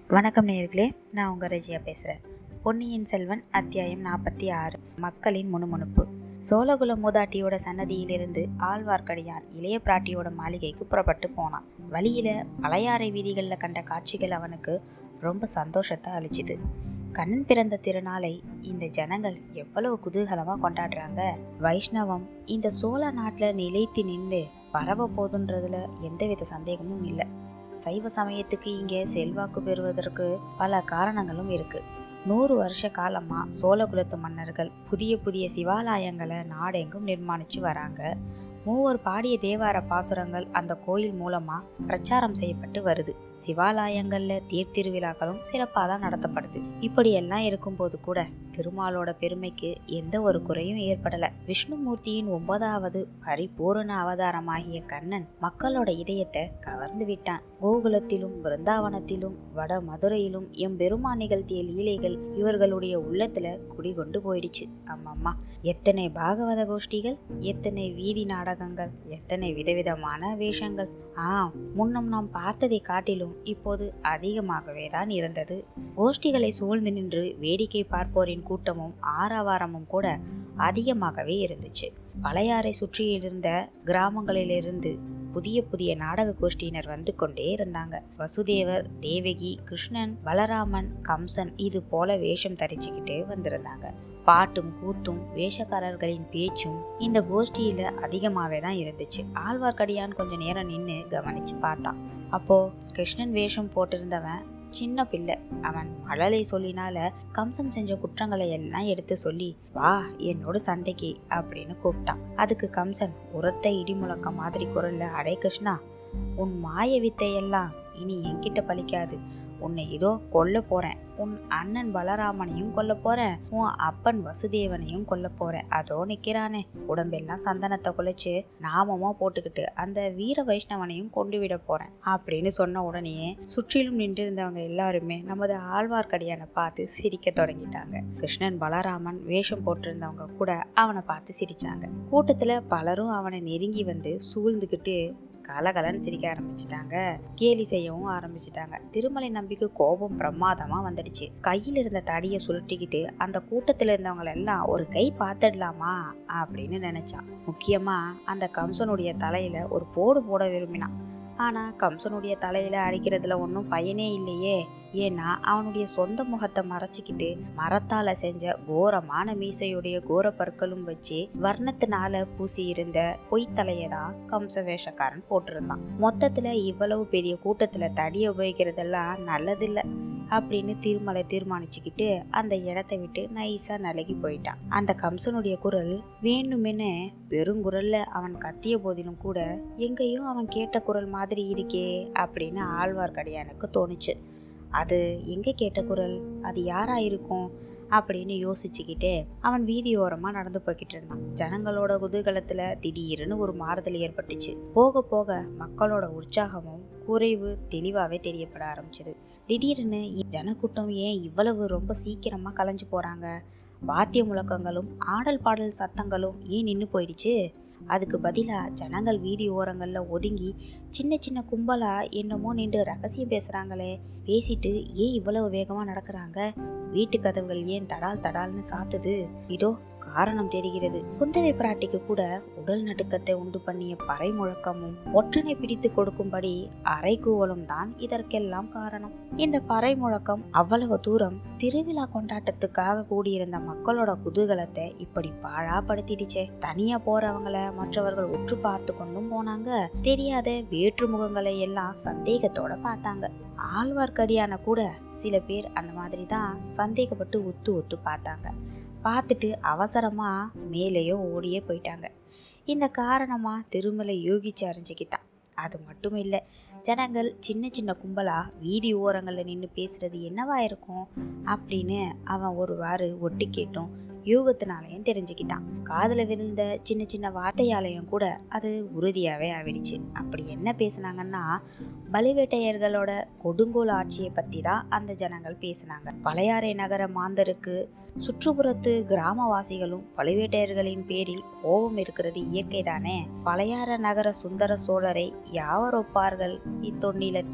வணக்கம் நேயர்களே நான் உங்கள் ரஜியா பேசுகிறேன் பொன்னியின் செல்வன் அத்தியாயம் நாற்பத்தி ஆறு மக்களின் முணுமுணுப்பு சோழகுல மூதாட்டியோட சன்னதியிலிருந்து ஆழ்வார்க்கடியான் இளைய பிராட்டியோட மாளிகைக்கு புறப்பட்டு போனான் வழியில பழையாறை வீதிகளில் கண்ட காட்சிகள் அவனுக்கு ரொம்ப சந்தோஷத்தை அளிச்சுது கண்ணன் பிறந்த திருநாளை இந்த ஜனங்கள் எவ்வளவு குதூகலமாக கொண்டாடுறாங்க வைஷ்ணவம் இந்த சோழ நாட்டில் நிலைத்து நின்று பரவ போதுன்றதுல எந்தவித சந்தேகமும் இல்லை சைவ சமயத்துக்கு இங்கே செல்வாக்கு பெறுவதற்கு பல காரணங்களும் இருக்கு நூறு வருஷ காலமா சோழகுலத்து மன்னர்கள் புதிய புதிய சிவாலயங்களை நாடெங்கும் நிர்மாணிச்சு வராங்க மூவர் பாடிய தேவார பாசுரங்கள் அந்த கோயில் மூலமா பிரச்சாரம் செய்யப்பட்டு வருது சிவாலயங்கள்ல தேர்திருவிழாக்களும் சிறப்பாக தான் நடத்தப்படுது இப்படி எல்லாம் இருக்கும்போது கூட திருமாலோட பெருமைக்கு எந்த ஒரு குறையும் ஏற்படல விஷ்ணுமூர்த்தியின் ஒன்பதாவது பரிபூரண அவதாரமாகிய கண்ணன் மக்களோட இதயத்தை கவர்ந்து விட்டான் கோகுலத்திலும் பிருந்தாவனத்திலும் வட மதுரையிலும் எம்பெருமான் நிகழ்த்திய லீலைகள் இவர்களுடைய உள்ளத்துல குடிகொண்டு போயிடுச்சு அம்மம்மா எத்தனை பாகவத கோஷ்டிகள் எத்தனை வீதி நாடகங்கள் எத்தனை விதவிதமான வேஷங்கள் ஆ முன்னம் நாம் பார்த்ததை காட்டிலும் இப்போது அதிகமாகவே தான் இருந்தது கோஷ்டிகளை சூழ்ந்து நின்று வேடிக்கை பார்ப்போரின் கூட்டமும் ஆரவாரமும் கூட அதிகமாகவே இருந்துச்சு பழையாறை சுற்றியிருந்த கிராமங்களிலிருந்து புதிய புதிய நாடக கோஷ்டியினர் வந்து கொண்டே இருந்தாங்க வசுதேவர் தேவகி கிருஷ்ணன் பலராமன் கம்சன் இது போல வேஷம் தரிச்சுக்கிட்டு வந்திருந்தாங்க பாட்டும் கூத்தும் வேஷக்காரர்களின் பேச்சும் இந்த கோஷ்டியில அதிகமாவே தான் இருந்துச்சு ஆழ்வார்க்கடியான் கொஞ்ச நேரம் நின்று கவனிச்சு பார்த்தான் அப்போ கிருஷ்ணன் வேஷம் போட்டிருந்தவன் சின்ன பிள்ளை அவன் மழலை சொல்லினால கம்சன் செஞ்ச குற்றங்களை எல்லாம் எடுத்து சொல்லி வா என்னோட சண்டைக்கு அப்படின்னு கூப்பிட்டான் அதுக்கு கம்சன் உரத்த இடி முழக்கம் மாதிரி குரல்ல அடே கிருஷ்ணா உன் மாய வித்தையெல்லாம் இனி என்கிட்ட பலிக்காது உன்னை இதோ கொல்ல போறேன் உன் அண்ணன் பலராமனையும் கொல்ல போறேன் உன் அப்பன் வசுதேவனையும் கொல்ல போறேன் அதோ நிக்கிறானே உடம்பெல்லாம் சந்தனத்தை குலைச்சு நாமமா போட்டுக்கிட்டு அந்த வீர வைஷ்ணவனையும் கொண்டு விட போறேன் அப்படின்னு சொன்ன உடனே சுற்றிலும் நின்றிருந்தவங்க எல்லாருமே நமது ஆழ்வார்க்கடியானை பார்த்து சிரிக்க தொடங்கிட்டாங்க கிருஷ்ணன் பலராமன் வேஷம் போட்டிருந்தவங்க கூட அவனை பார்த்து சிரிச்சாங்க கூட்டத்துல பலரும் அவனை நெருங்கி வந்து சூழ்ந்துக்கிட்டு கலகலன்னு சிரிக்க ஆரம்பிச்சிட்டாங்க கேலி செய்யவும் ஆரம்பிச்சிட்டாங்க திருமலை நம்பிக்கை கோபம் பிரமாதமா வந்துடுச்சு கையில் இருந்த தடியை சுருட்டிக்கிட்டு அந்த கூட்டத்துல இருந்தவங்க எல்லாம் ஒரு கை பார்த்துடலாமா அப்படின்னு நினைச்சான் முக்கியமா அந்த கம்சனுடைய தலையில ஒரு போடு போட விரும்பினான் ஆனா கம்சனுடைய தலையில அடிக்கிறதுல ஒன்றும் பயனே இல்லையே ஏன்னா அவனுடைய சொந்த முகத்தை மறைச்சிக்கிட்டு மரத்தால செஞ்ச கோரமான மீசையுடைய கோர பற்களும் வச்சு வர்ணத்தினால பூசி இருந்த பொய்த்தலையை தான் கம்ச வேஷக்காரன் போட்டிருந்தான் மொத்தத்துல இவ்வளவு பெரிய கூட்டத்துல தடியை உபயோகிக்கிறதெல்லாம் நல்லதில்ல அப்படின்னு திருமலை தீர்மானிச்சுக்கிட்டு அந்த இடத்தை விட்டு நைஸா நலகி போயிட்டான் அந்த கம்சனுடைய குரல் வேணுமென பெருங்குரல்ல அவன் கத்திய போதிலும் கூட எங்கேயோ அவன் கேட்ட குரல் மாதிரி இருக்கே அப்படின்னு ஆழ்வார்க்கடியானுக்கு தோணுச்சு அது எங்க கேட்ட குரல் அது யாரா இருக்கும் அப்படின்னு யோசிச்சுக்கிட்டு அவன் வீதியோரமா நடந்து போய்கிட்டு இருந்தான் ஜனங்களோட குதூகலத்துல திடீர்னு ஒரு மாறுதல் ஏற்பட்டுச்சு போக போக மக்களோட உற்சாகமும் குறைவு தெளிவாவே தெரியப்பட ஆரம்பிச்சது திடீர்னு ஜனக்கூட்டம் ஏன் இவ்வளவு ரொம்ப சீக்கிரமா கலைஞ்சு போறாங்க வாத்திய முழக்கங்களும் ஆடல் பாடல் சத்தங்களும் ஏன் நின்று போயிடுச்சு அதுக்கு பதிலாக ஜனங்கள் வீதி ஓரங்களில் ஒதுங்கி சின்ன சின்ன கும்பலாக என்னமோ நின்று ரகசியம் பேசுகிறாங்களே பேசிட்டு ஏன் இவ்வளவு வேகமாக நடக்கிறாங்க வீட்டு கதவுகள் ஏன் தடால் தடால்னு சாத்துது இதோ காரணம் தெரிகிறது குந்தவை பிராட்டிக்கு கூட உடல் நடுக்கத்தை உண்டு பண்ணிய பறை முழக்கமும் ஒற்றனை பிடித்து கொடுக்கும்படி அரைக்கூவலும் தான் இதற்கெல்லாம் காரணம் இந்த பறை முழக்கம் அவ்வளவு தூரம் திருவிழா கொண்டாட்டத்துக்காக கூடியிருந்த மக்களோட குதூகலத்தை இப்படி பாழாப்படுத்திடுச்சே தனியா போறவங்கள மற்றவர்கள் உற்று பார்த்து கொண்டும் போனாங்க தெரியாத வேற்று முகங்களை எல்லாம் சந்தேகத்தோட பார்த்தாங்க ஆழ்வார்க்கடியான கூட சில பேர் அந்த மாதிரி தான் சந்தேகப்பட்டு ஒத்து ஒத்து பார்த்தாங்க பார்த்துட்டு அவசரமா மேலேயோ ஓடியே போயிட்டாங்க இந்த காரணமா திருமலை யோகிச்சு அறிஞ்சுக்கிட்டான் அது மட்டும் இல்லை ஜனங்கள் சின்ன சின்ன கும்பலா வீதி ஓரங்களில் நின்று பேசுறது என்னவா இருக்கும் அப்படின்னு அவன் ஒருவாறு ஒட்டு கேட்டும் யூகத்தினாலையும் தெரிஞ்சுக்கிட்டான் காதுல விழுந்த சின்ன சின்ன வார்த்தையாலையும் கூட அது உறுதியாவே ஆவிடுச்சு அப்படி என்ன பேசுனாங்கன்னா பலிவேட்டையர்களோட கொடுங்கோல் ஆட்சியை பத்தி தான் அந்த ஜனங்கள் பேசினாங்க பழையாறை நகர மாந்தருக்கு சுற்றுப்புறத்து கிராமவாசிகளும் பழுவேட்டையர்களின் பேரில் கோபம் இருக்கிறது இயற்கை தானே பழையாற நகர சுந்தர சோழரை யாவர் ஒப்பார்கள் இத்தொன்னிலத்தே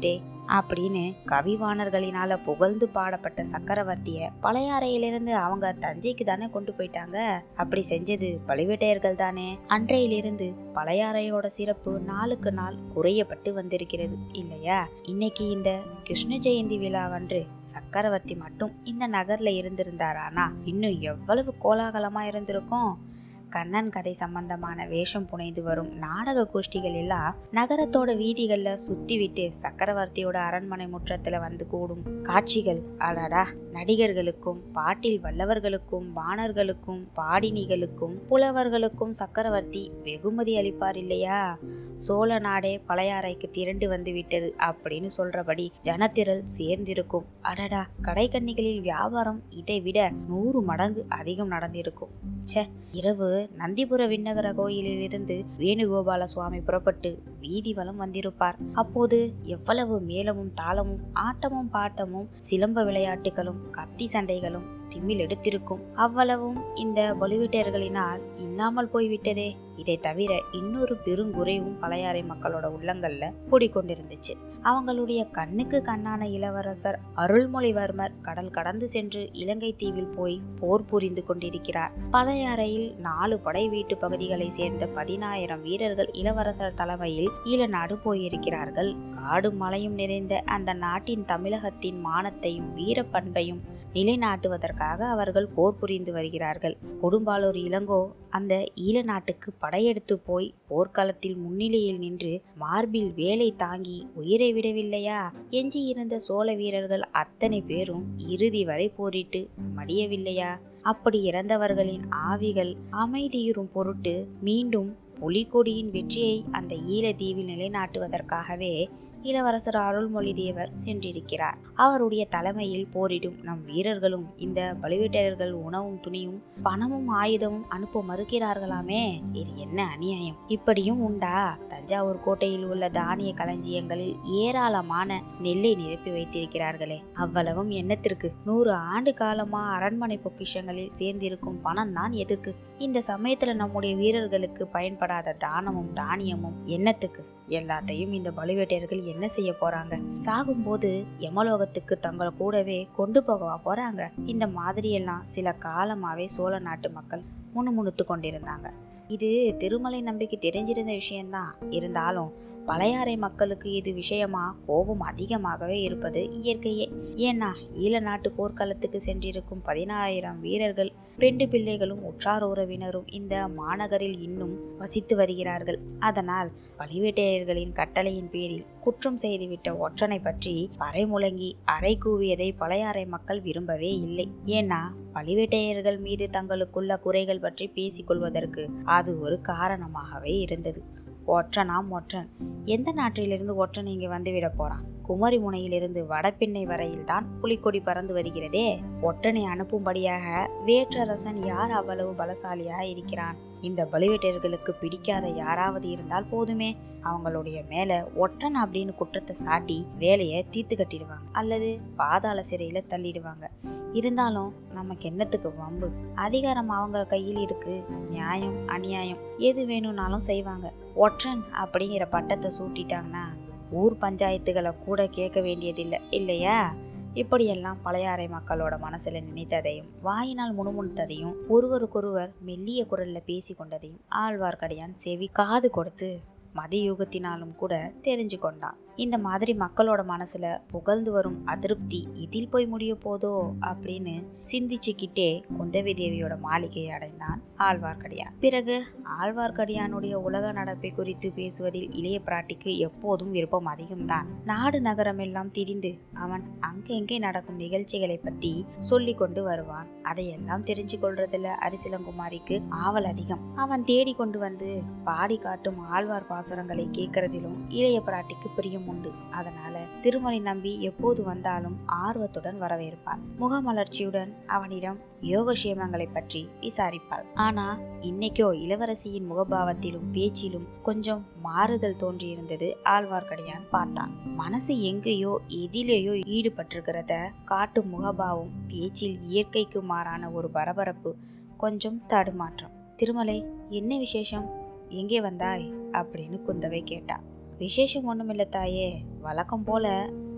அப்படின்னு கவிவாணர்களினால புகழ்ந்து பாடப்பட்ட சக்கரவர்த்திய பழையாறையிலிருந்து அவங்க தஞ்சைக்கு தானே கொண்டு போயிட்டாங்க அப்படி செஞ்சது பழுவேட்டையர்கள் தானே அன்றையிலிருந்து பழையாறையோட சிறப்பு நாளுக்கு நாள் குறையப்பட்டு வந்திருக்கிறது இல்லையா இன்னைக்கு இந்த கிருஷ்ண ஜெயந்தி விழாவன்று சக்கரவர்த்தி மட்டும் இந்த நகர்ல இருந்திருந்தாரானா இன்னும் எவ்வளவு கோலாகலமா இருந்திருக்கும் கண்ணன் கதை சம்பந்தமான வேஷம் புனைந்து வரும் நாடக கோஷ்டிகள் எல்லாம் நகரத்தோட வீதிகள்ல சுத்தி விட்டு சக்கரவர்த்தியோட அரண்மனை முற்றத்துல வந்து கூடும் காட்சிகள் அடடா நடிகர்களுக்கும் பாட்டில் வல்லவர்களுக்கும் வாணர்களுக்கும் பாடினிகளுக்கும் புலவர்களுக்கும் சக்கரவர்த்தி வெகுமதி அளிப்பார் இல்லையா சோழ நாடே பழையாறைக்கு திரண்டு வந்து விட்டது அப்படின்னு சொல்றபடி ஜனத்திரள் சேர்ந்திருக்கும் அடடா கடைக்கண்ணிகளில் வியாபாரம் இதை விட நூறு மடங்கு அதிகம் நடந்திருக்கும் ச்சே இரவு நந்திபுர விண்ணகர கோயிலிலிருந்து வேணுகோபால சுவாமி புறப்பட்டு வீதி வலம் வந்திருப்பார் அப்போது எவ்வளவு மேளமும் தாளமும் ஆட்டமும் பாட்டமும் சிலம்ப விளையாட்டுகளும் கத்தி சண்டைகளும் திமில் எடுத்திருக்கும் அவ்வளவும் இந்த பழுவேட்டையர்களினால் இல்லாமல் போய்விட்டதே இதை தவிர இன்னொரு பெருங்குறைவும் பழையாறை மக்களோட உள்ளங்கள்ல கூடிக்கொண்டிருந்துச்சு அவங்களுடைய கண்ணுக்கு கண்ணான இளவரசர் அருள்மொழிவர்மர் கடல் கடந்து சென்று இலங்கை தீவில் போய் போர் புரிந்து கொண்டிருக்கிறார் பழையாறையில் நாலு படை வீட்டு பகுதிகளை சேர்ந்த பதினாயிரம் வீரர்கள் இளவரசர் தலைமையில் ஈழநாடு போயிருக்கிறார்கள் காடும் மலையும் நிறைந்த அந்த நாட்டின் தமிழகத்தின் மானத்தையும் வீரப்பண்பையும் நிலைநாட்டுவதற்காக அவர்கள் போர் புரிந்து வருகிறார்கள் கொடும்பாலூர் இளங்கோ அந்த ஈழ நாட்டுக்கு படையெடுத்து போய் போர்க்களத்தில் முன்னிலையில் நின்று மார்பில் வேலை தாங்கி உயிரை விடவில்லையா எஞ்சியிருந்த சோழ வீரர்கள் அத்தனை பேரும் இறுதி வரை போரிட்டு மடியவில்லையா அப்படி இறந்தவர்களின் ஆவிகள் அமைதியுறும் பொருட்டு மீண்டும் புலிகொடியின் வெற்றியை அந்த ஈழத்தீவில் நிலைநாட்டுவதற்காகவே இளவரசர் அருள்மொழி தேவர் சென்றிருக்கிறார் அவருடைய தலைமையில் போரிடும் நம் வீரர்களும் இந்த பழுவேட்டையர்கள் உணவும் துணியும் பணமும் ஆயுதமும் அனுப்ப மறுக்கிறார்களாமே இது என்ன அநியாயம் இப்படியும் உண்டா தஞ்சாவூர் கோட்டையில் உள்ள தானிய களஞ்சியங்களில் ஏராளமான நெல்லை நிரப்பி வைத்திருக்கிறார்களே அவ்வளவும் எண்ணத்திற்கு நூறு ஆண்டு காலமா அரண்மனை பொக்கிஷங்களில் சேர்ந்திருக்கும் பணம் தான் எதுக்கு இந்த சமயத்துல நம்முடைய வீரர்களுக்கு பயன்படாத தானமும் தானியமும் எண்ணத்துக்கு எல்லாத்தையும் இந்த பழுவேட்டையர்கள் என்ன செய்ய போறாங்க சாகும்போது யமலோகத்துக்கு தங்களை கூடவே கொண்டு போகவா போறாங்க இந்த மாதிரியெல்லாம் சில காலமாவே சோழ நாட்டு மக்கள் முணுமுணுத்து கொண்டிருந்தாங்க இது திருமலை நம்பிக்கை தெரிஞ்சிருந்த விஷயம்தான் இருந்தாலும் பழையாறை மக்களுக்கு இது விஷயமா கோபம் அதிகமாகவே இருப்பது இயற்கையே ஏன்னா ஈழ நாட்டு போர்க்களத்துக்கு சென்றிருக்கும் பதினாயிரம் வீரர்கள் பெண்டு பிள்ளைகளும் உற்றார் உறவினரும் இந்த மாநகரில் இன்னும் வசித்து வருகிறார்கள் அதனால் பழுவேட்டையர்களின் கட்டளையின் பேரில் குற்றம் செய்துவிட்ட ஒற்றனை பற்றி பறை முழங்கி அறை கூவியதை பழையாறை மக்கள் விரும்பவே இல்லை ஏன்னா பழுவேட்டையர்கள் மீது தங்களுக்குள்ள குறைகள் பற்றி பேசிக்கொள்வதற்கு அது ஒரு காரணமாகவே இருந்தது ஒற்றனாம் ஒற்றன் எந்த நாட்டிலிருந்து ஒற்றன் இங்கே வந்துவிட போறான் குமரி முனையிலிருந்து வடபின்னை வரையில் தான் புலிக்கொடி பறந்து வருகிறதே ஒற்றனை அனுப்பும்படியாக வேற்றரசன் யார் அவ்வளவு பலசாலியா இருக்கிறான் இந்த பழுவேட்டையர்களுக்கு பிடிக்காத யாராவது இருந்தால் போதுமே அவங்களுடைய மேல ஒற்றன் அப்படின்னு குற்றத்தை சாட்டி வேலையை தீர்த்து கட்டிடுவாங்க அல்லது பாதாள சிறையில தள்ளிடுவாங்க இருந்தாலும் நமக்கு என்னத்துக்கு வம்பு அதிகாரம் அவங்க கையில் இருக்கு நியாயம் அநியாயம் எது வேணும்னாலும் செய்வாங்க ஒற்றன் அப்படிங்கிற பட்டத்தை சூட்டிட்டாங்கன்னா ஊர் பஞ்சாயத்துகளை கூட கேட்க வேண்டியதில்லை இல்லையா இப்படியெல்லாம் பழையாறை மக்களோட மனசுல நினைத்ததையும் வாயினால் முணுமுணுத்ததையும் ஒருவருக்கொருவர் மெல்லிய குரல்ல பேசி கொண்டதையும் ஆழ்வார்க்கடியான் செவி காது கொடுத்து மதியுகத்தினாலும் கூட தெரிஞ்சு கொண்டான் இந்த மாதிரி மக்களோட மனசுல புகழ்ந்து வரும் அதிருப்தி இதில் போய் முடிய போதோ அப்படின்னு சிந்திச்சுக்கிட்டே குந்தவி தேவியோட மாளிகையை அடைந்தான் ஆழ்வார்க்கடியான் பிறகு ஆழ்வார்க்கடியானுடைய உலக நடப்பை குறித்து பேசுவதில் இளைய பிராட்டிக்கு எப்போதும் விருப்பம் அதிகம்தான் நாடு நகரமெல்லாம் திரிந்து அவன் அங்கெங்கே நடக்கும் நிகழ்ச்சிகளை பத்தி சொல்லி கொண்டு வருவான் அதையெல்லாம் தெரிஞ்சு கொள்றதுல அரிசிலங்குமாரிக்கு ஆவல் அதிகம் அவன் தேடி கொண்டு வந்து பாடி காட்டும் ஆழ்வார் பாசுரங்களை கேட்கறதிலும் இளைய பிராட்டிக்கு பிரியம் உண்டு அதனால திருமலை நம்பி எப்போது வந்தாலும் ஆர்வத்துடன் வரவேற்பார் முகமலர்ச்சியுடன் அவனிடம் யோகக்ஷேமங்களை பற்றி விசாரிப்பாள் ஆனா இன்னைக்கோ இளவரசியின் முகபாவத்திலும் பேச்சிலும் கொஞ்சம் மாறுதல் தோன்றியிருந்தது ஆழ்வார்க்கடியான் பார்த்தான் மனசு எங்கேயோ எதிலேயோ ஈடுபட்டிருக்கிறத காட்டும் முகபாவம் பேச்சில் இயற்கைக்கு மாறான ஒரு பரபரப்பு கொஞ்சம் தடுமாற்றம் திருமலை என்ன விசேஷம் எங்கே வந்தாய் அப்படின்னு குந்தவை கேட்டா விசேஷம் ஒண்ணுமில்ல தாயே வழக்கம் போல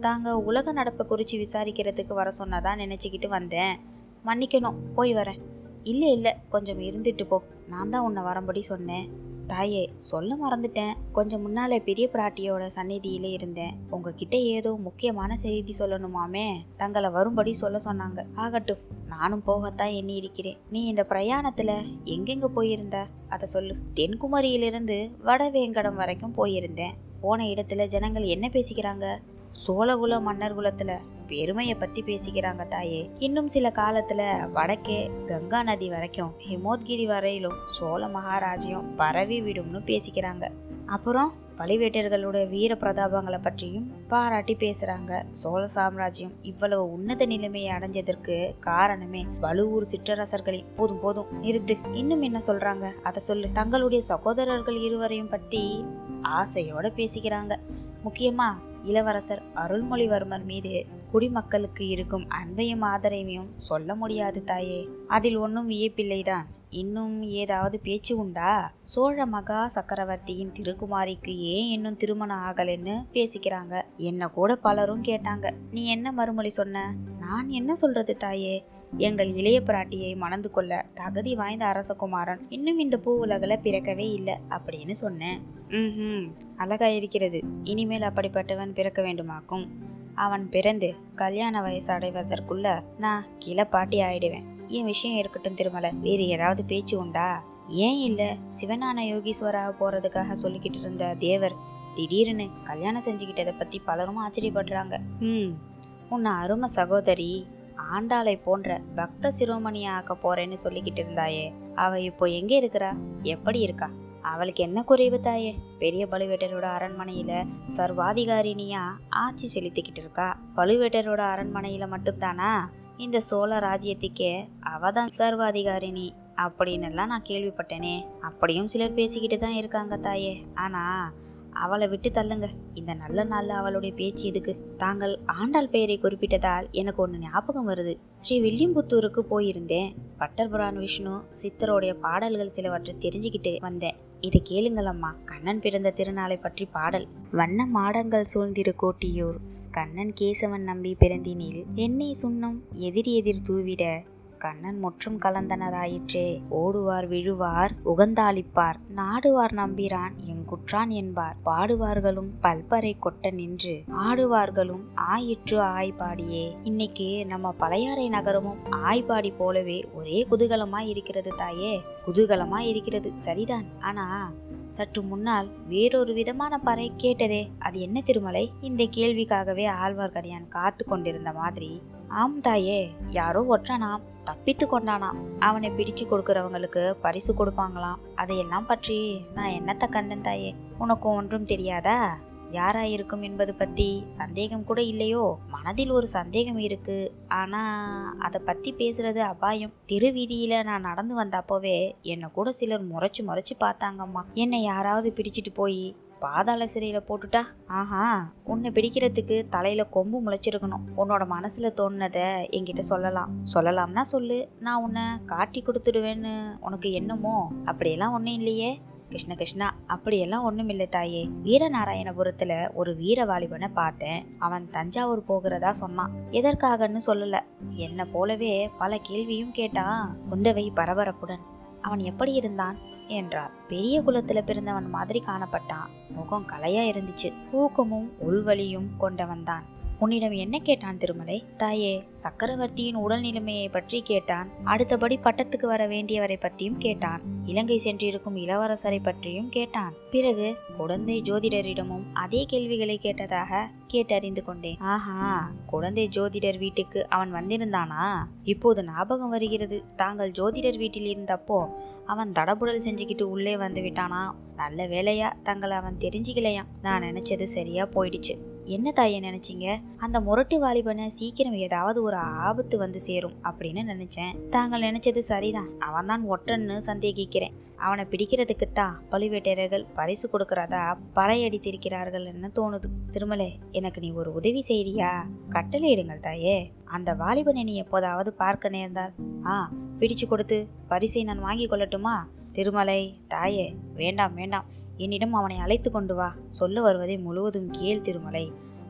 தாங்க உலக நடப்பை குறித்து விசாரிக்கிறதுக்கு வர சொன்னதா நினச்சிக்கிட்டு வந்தேன் மன்னிக்கணும் போய் வரேன் இல்லை இல்லை கொஞ்சம் இருந்துட்டு போ நான் தான் உன்னை வரும்படி சொன்னேன் தாயே சொல்ல மறந்துட்டேன் கொஞ்சம் முன்னாலே பெரிய பிராட்டியோட சந்நிதியில இருந்தேன் உங்ககிட்ட ஏதோ முக்கியமான செய்தி சொல்லணுமாமே தங்களை வரும்படி சொல்ல சொன்னாங்க ஆகட்டும் நானும் போகத்தான் எண்ணி இருக்கிறேன் நீ இந்த பிரயாணத்துல எங்கெங்க போயிருந்த அதை சொல்லு தென்குமரியிலிருந்து வடவேங்கடம் வரைக்கும் போயிருந்தேன் போன இடத்துல ஜனங்கள் என்ன பேசிக்கிறாங்க சோழகுல மன்னர் குலத்துல பெருமையை பத்தி பேசிக்கிறாங்க தாயே இன்னும் சில காலத்துல வடக்கே கங்கா நதி வரைக்கும் ஹிமோத்கிரி வரையிலும் சோழ மகாராஜ்யம் பரவி விடும்னு பேசிக்கிறாங்க அப்புறம் பழுவேட்டர்களோட வீர பிரதாபங்களை பற்றியும் பாராட்டி பேசுறாங்க சோழ சாம்ராஜ்யம் இவ்வளவு உன்னத நிலைமையை அடைஞ்சதற்கு காரணமே வலுவூர் சிற்றரசர்களின் போதும் போதும் நிறுத்து இன்னும் என்ன சொல்றாங்க அதை சொல்லு தங்களுடைய சகோதரர்கள் இருவரையும் பற்றி ஆசையோட பேசிக்கிறாங்க முக்கியமா இளவரசர் அருள்மொழிவர்மர் மீது குடிமக்களுக்கு இருக்கும் அன்பையும் ஆதரவையும் சொல்ல முடியாது தாயே அதில் ஒன்றும் வியப்பில்லைதான் இன்னும் ஏதாவது பேச்சு உண்டா சோழ மகா சக்கரவர்த்தியின் திருக்குமாரிக்கு ஏன் இன்னும் திருமணம் ஆகலைன்னு பேசிக்கிறாங்க என்ன கூட பலரும் கேட்டாங்க நீ என்ன மறுமொழி சொன்ன நான் என்ன சொல்றது தாயே எங்கள் இளைய பிராட்டியை மணந்து கொள்ள தகுதி வாய்ந்த அரசகுமாரன் இன்னும் இந்த பூ உலகில் பிறக்கவே இல்லை அப்படின்னு சொன்னேன் ம் அழகா இருக்கிறது இனிமேல் அப்படிப்பட்டவன் பிறக்க வேண்டுமாக்கும் அவன் பிறந்து கல்யாண வயசு அடைவதற்குள்ள நான் கிளப்பாட்டி ஆயிடுவேன் என் விஷயம் இருக்கட்டும் திருமலை வேறு ஏதாவது பேச்சு உண்டா ஏன் இல்லை சிவஞான யோகீஸ்வரா போறதுக்காக சொல்லிக்கிட்டு இருந்த தேவர் திடீர்னு கல்யாணம் செஞ்சுக்கிட்டதை பத்தி பலரும் ஆச்சரியப்படுறாங்க ம் உன்னை அருமை சகோதரி ஆண்டாளை போன்ற பக்த சிரோமணியை ஆக்க போறேன்னு சொல்லிக்கிட்டு இருந்தாயே அவ இப்போ எங்க இருக்கிறா எப்படி இருக்கா அவளுக்கு என்ன குறைவு தாயே பெரிய பழுவேட்டரோட அரண்மனையில சர்வாதிகாரினியா ஆட்சி செலுத்திக்கிட்டு இருக்கா பழுவேட்டரோட அரண்மனையில மட்டும்தானா இந்த சோழ ராஜ்யத்துக்கே அவதான் சர்வாதிகாரினி அப்படின்னு எல்லாம் நான் கேள்விப்பட்டேனே அப்படியும் சிலர் பேசிக்கிட்டு தான் இருக்காங்க தாயே ஆனா அவளை விட்டு தள்ளுங்க இந்த நல்ல நாள்ல அவளுடைய பேச்சு எதுக்கு தாங்கள் ஆண்டாள் பெயரை குறிப்பிட்டதால் எனக்கு ஒன்று ஞாபகம் வருது ஸ்ரீ வில்லியம்புத்தூருக்கு போயிருந்தேன் பட்டர்புரான் விஷ்ணு சித்தருடைய பாடல்கள் சிலவற்றை தெரிஞ்சுக்கிட்டு வந்தேன் இதை கேளுங்களம்மா கண்ணன் பிறந்த திருநாளை பற்றி பாடல் வண்ண மாடங்கள் சூழ்ந்திரு கோட்டியூர் கண்ணன் கேசவன் நம்பி பிறந்தினில் எண்ணெய் சுண்ணம் எதிர் எதிர் தூவிட கண்ணன் முற்றும் கலந்தனராயிற்றே ஓடுவார் விழுவார் உகந்தாளிப்பார் நாடுவார் நம்பிரான் எங்குற்றான் என்பார் பாடுவார்களும் பல்பறை கொட்ட நின்று ஆடுவார்களும் ஆயிற்று ஆய்பாடியே இன்னைக்கு நம்ம பழையாறை நகரமும் ஆய்பாடி போலவே ஒரே குதூகலமா இருக்கிறது தாயே குதூகலமா இருக்கிறது சரிதான் ஆனா சற்று முன்னால் வேறொரு விதமான பறை கேட்டதே அது என்ன திருமலை இந்த கேள்விக்காகவே ஆழ்வார்க்கடியான் காத்து கொண்டிருந்த மாதிரி ஆம் தாயே யாரோ ஒற்றனாம் தப்பித்து கொண்டானாம் அவனை பிடிச்சு கொடுக்கறவங்களுக்கு பரிசு கொடுப்பாங்களாம் அதையெல்லாம் பற்றி நான் என்னத்த கண்டேன் தாயே உனக்கு ஒன்றும் தெரியாதா யாரா இருக்கும் என்பது பத்தி சந்தேகம் கூட இல்லையோ மனதில் ஒரு சந்தேகம் இருக்கு ஆனா அதை பத்தி பேசுறது அபாயம் தெரு வீதியில நான் நடந்து வந்த அப்போவே என்னை கூட சிலர் முறைச்சு முறைச்சு பார்த்தாங்கம்மா என்னை யாராவது பிடிச்சிட்டு போய் பாதாள சிறையில போட்டுட்டா ஆஹா உன்னை பிடிக்கிறதுக்கு தலையில கொம்பு முளைச்சிருக்கணும் உன்னோட மனசுல தோணுனதை என்கிட்ட சொல்லலாம் சொல்லலாம்னா சொல்லு நான் உன்னை காட்டி கொடுத்துடுவேன்னு உனக்கு என்னமோ அப்படியெல்லாம் ஒன்றும் இல்லையே கிருஷ்ண கிருஷ்ணா அப்படியெல்லாம் ஒன்றும் இல்லை தாயே வீரநாராயணபுரத்துல ஒரு வீர வாலிபனை பார்த்தேன் அவன் தஞ்சாவூர் போகிறதா சொன்னான் எதற்காகன்னு சொல்லல என்ன போலவே பல கேள்வியும் கேட்டான் குந்தவை பரபரப்புடன் அவன் எப்படி இருந்தான் என்றார் பெரிய குலத்துல பிறந்தவன் மாதிரி காணப்பட்டான் முகம் கலையா இருந்துச்சு ஊக்கமும் உள்வலியும் கொண்டவன் தான் உன்னிடம் என்ன கேட்டான் திருமலை தாயே சக்கரவர்த்தியின் உடல் நிலைமையை பற்றி கேட்டான் அடுத்தபடி பட்டத்துக்கு வர வேண்டியவரை பற்றியும் கேட்டான் இலங்கை சென்றிருக்கும் இளவரசரை பற்றியும் கேட்டான் பிறகு குழந்தை ஜோதிடரிடமும் அதே கேள்விகளை கேட்டதாக கேட்டறிந்து கொண்டேன் ஆஹா குழந்தை ஜோதிடர் வீட்டுக்கு அவன் வந்திருந்தானா இப்போது ஞாபகம் வருகிறது தாங்கள் ஜோதிடர் வீட்டில் இருந்தப்போ அவன் தடபுடல் செஞ்சுக்கிட்டு உள்ளே வந்து விட்டானா நல்ல வேலையா தங்களை அவன் தெரிஞ்சுக்கலையாம் நான் நினைச்சது சரியா போயிடுச்சு என்ன தாயே நினைச்சீங்க அந்த முரட்டு வாலிபனை சீக்கிரம் ஏதாவது ஒரு ஆபத்து வந்து சேரும் அப்படின்னு நினைச்சேன் தாங்கள் நினைச்சது சரிதான் அவன் தான் ஒற்றன்னு சந்தேகிக்கிறேன் அவனை பிடிக்கிறதுக்குத்தான் பழுவேட்டரர்கள் பரிசு கொடுக்கறதா பறையடித்திருக்கிறார்கள்னு தோணுது திருமலை எனக்கு நீ ஒரு உதவி செய்றியா கட்டளையிடுங்கள் தாயே அந்த வாலிபனை நீ எப்போதாவது பார்க்க நேர்ந்தால் ஆ பிடிச்சு கொடுத்து பரிசை நான் வாங்கி கொள்ளட்டுமா திருமலை தாயே வேண்டாம் வேண்டாம் என்னிடம் அவனை அழைத்து கொண்டு வா சொல்ல வருவதை முழுவதும் கேள் திருமலை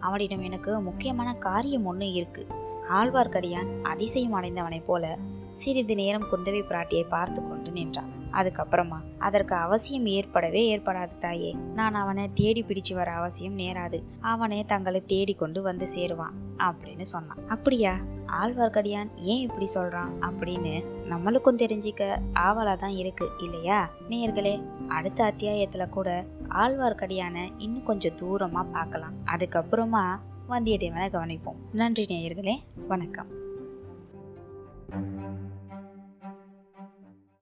அவனிடம் எனக்கு முக்கியமான காரியம் ஒன்று இருக்கு ஆழ்வார்க்கடியான் அதிசயம் அடைந்தவனைப் போல சிறிது நேரம் குந்தவை பிராட்டியை பார்த்து கொண்டு நின்றான் அதுக்கப்புறமா அதற்கு அவசியம் ஏற்படவே ஏற்படாது தாயே நான் அவனை தேடி பிடிச்சு வர அவசியம் நேராது அவனே தங்களை தேடி கொண்டு வந்து சேருவான் அப்படின்னு சொன்னான் அப்படியா ஆழ்வார்க்கடியான் ஏன் இப்படி சொல்றான் அப்படின்னு நம்மளுக்கும் தெரிஞ்சிக்க ஆவலா தான் இருக்கு இல்லையா நேயர்களே அடுத்த அத்தியாயத்துல கூட ஆழ்வார்க்கடியான இன்னும் கொஞ்சம் தூரமா பார்க்கலாம் அதுக்கப்புறமா வந்தியத்தேவனை கவனிப்போம் நன்றி நேயர்களே வணக்கம்